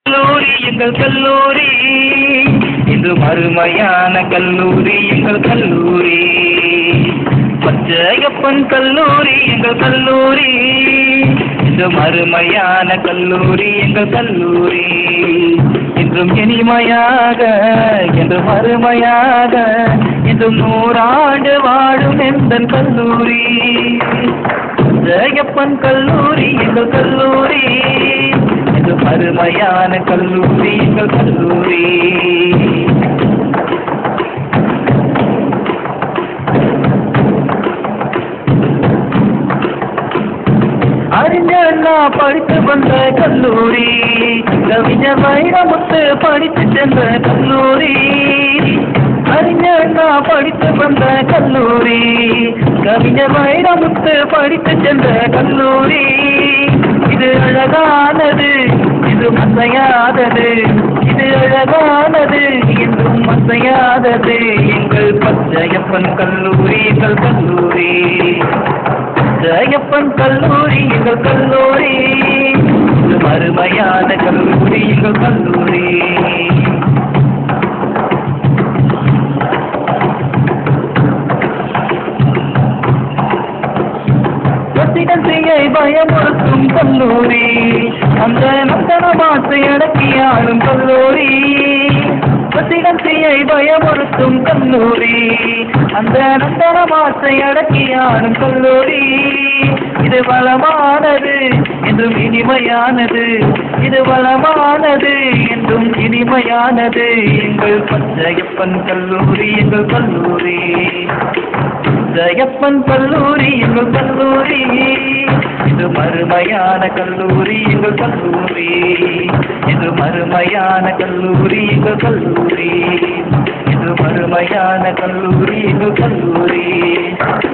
கல்லூரி எங்கள் கல்லூரி இது மறுமையான கல்லூரி எங்கள் கல்லூரி பச்சையப்பன் கல்லூரி எங்கள் கல்லூரி இது மறுமையான கல்லூரி எங்கள் கல்லூரி இன்றும் இனிமையாக என்றும் அருமையாக இன்றும் நூறாண்டு வாழும் எந்த கல்லூரி ஜெயப்பன் கல்லூரி எங்கள் கல்லூரி இது அருமையான கல்லூரி எங்கள் கல்லூரி அறிஞண்ணா படித்து வந்த கல்லூரி கவிஞர் வைரமுத்து படித்து சென்ற கல்லூரி அறிஞண்ணா படித்து வந்த கல்லூரி கவிஞர் வைரமுத்து படித்து சென்ற கல்லூரி இது அழகானது இது மசையாதது இது அழகானது என்றும் மசையாதது எங்கள் பச்சையப்பன் கல்லூரி எங்கள் கல்லூரி ஜெயப்பன் கல்லூரி எங்கள் கல்லூரி இது மறுமையான கல்லூரி எங்கள் கல்லூரி பிரசிடன்சியை பயமுறுத்தும் கல்லூரி அந்த நந்தன மாசை அடக்கி ஆளும் கல்லூரி பிரசிடன்சியை பயமுறுத்தும் கல்லூரி அந்த நந்தன மாசை அடக்கி ஆளும் கல்லூரி இது வளமானது என்றும் இனிமையானது இது வளமானது என்றும் இனிமையானது எங்கள் பச்சையப்பன் கல்லூரி எங்கள் கல்லூரி ஜெயப்பன் கல்லூரி எங்கள் கல்லூரி இது மறுமையான கல்லூரி எங்கள் கல்லூரி இது மறுமையான கல்லூரி எங்கள் கல்லூரி இது மறுமையான கல்லூரி எங்கள் கல்லூரி